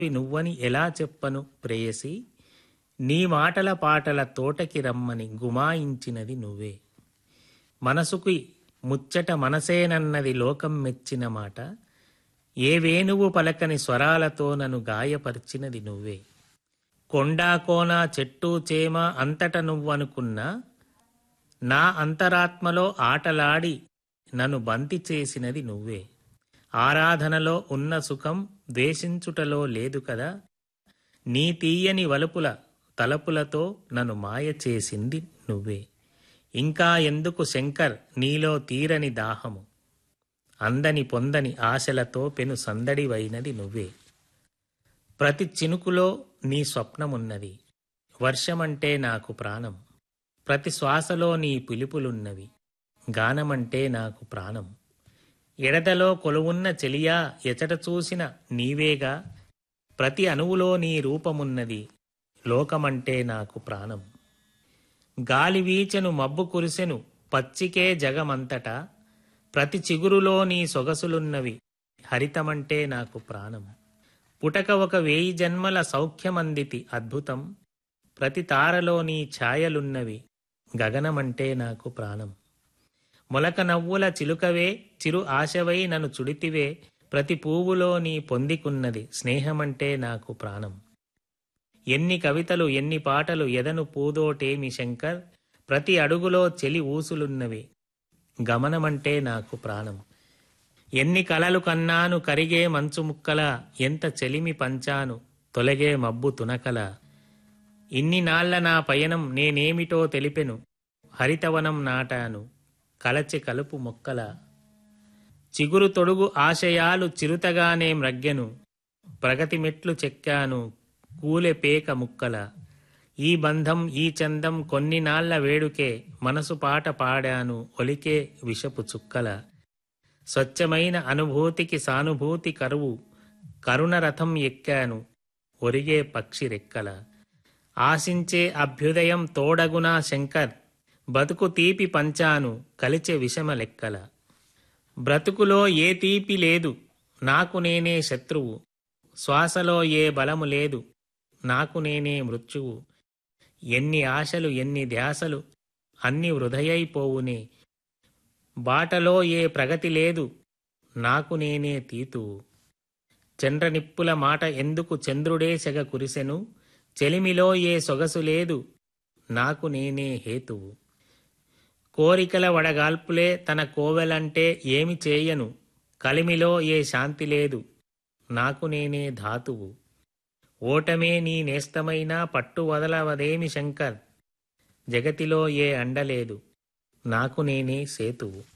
నువ్వని ఎలా చెప్పను ప్రేయసి నీ మాటల పాటల తోటకి రమ్మని గుమాయించినది నువ్వే మనసుకి ముచ్చట మనసేనన్నది లోకం మెచ్చిన మాట ఏ వేణువు పలకని స్వరాలతో నన్ను గాయపరిచినది నువ్వే కొండా కోన చెట్టు చేమ అంతట నువ్వనుకున్నా నా అంతరాత్మలో ఆటలాడి నన్ను బంతి చేసినది నువ్వే ఆరాధనలో ఉన్న సుఖం ద్వేషించుటలో లేదు కదా నీ తీయని వలుపుల తలపులతో నన్ను మాయ చేసింది నువ్వే ఇంకా ఎందుకు శంకర్ నీలో తీరని దాహము అందని పొందని ఆశలతో పెను సందడివైనది నువ్వే ప్రతి చినుకులో నీ స్వప్నమున్నది వర్షమంటే నాకు ప్రాణం ప్రతి శ్వాసలో నీ పిలుపులున్నవి గానమంటే నాకు ప్రాణం ఎడదలో కొలువున్న చెలియా ఎచట చూసిన నీవేగా ప్రతి అణువులో నీ రూపమున్నది లోకమంటే నాకు ప్రాణం గాలి వీచెను మబ్బు కురిసెను పచ్చికే జగమంతటా ప్రతి చిగురులో నీ సొగసులున్నవి హరితమంటే నాకు ప్రాణం పుటక ఒక వేయి జన్మల సౌఖ్యమందితి అద్భుతం ప్రతి తారలో నీ ఛాయలున్నవి గగనమంటే నాకు ప్రాణం మొలక నవ్వుల చిలుకవే చిరు ఆశవై నన్ను చుడితివే ప్రతి పువ్వులో నీ పొందికున్నది స్నేహమంటే నాకు ప్రాణం ఎన్ని కవితలు ఎన్ని పాటలు ఎదను పూదోటేమి శంకర్ ప్రతి అడుగులో చెలి ఊసులున్నవి గమనమంటే నాకు ప్రాణం ఎన్ని కలలు కన్నాను కరిగే మంచు ముక్కల ఎంత చెలిమి పంచాను తొలగే మబ్బు తునకల ఇన్ని నాళ్ల నా పయనం నేనేమిటో తెలిపెను హరితవనం నాటాను కలచె కలుపు మొక్కల చిగురు తొడుగు ఆశయాలు చిరుతగానే మ్రగ్గెను ప్రగతి మెట్లు చెక్కాను కూలె పేక ముక్కల ఈ బంధం ఈ చందం కొన్ని నాళ్ల వేడుకే మనసు పాట పాడాను ఒలికే విషపు చుక్కల స్వచ్ఛమైన అనుభూతికి సానుభూతి కరువు కరుణ రథం ఎక్కాను ఒరిగే పక్షి రెక్కల ఆశించే అభ్యుదయం తోడగునా శంకర్ బతుకు తీపి పంచాను కలిచే విషమ లెక్కల బ్రతుకులో ఏ తీపి లేదు నాకు నేనే శత్రువు శ్వాసలో ఏ బలము లేదు నాకు నేనే మృత్యువు ఎన్ని ఆశలు ఎన్ని ధ్యాసలు అన్ని వృధయైపోవునే బాటలో ఏ ప్రగతి లేదు నాకు నేనే తీతువు చంద్రనిప్పుల మాట ఎందుకు చంద్రుడే సెగ కురిసెను చెలిమిలో ఏ సొగసు లేదు నాకు నేనే హేతువు కోరికల వడగాల్పులే తన కోవెలంటే ఏమి చేయను కలిమిలో ఏ శాంతి లేదు నాకు నేనే ధాతువు ఓటమే నీ నేస్తమైనా పట్టు వదలవదేమి శంకర్ జగతిలో ఏ అండలేదు నాకు నేనే సేతువు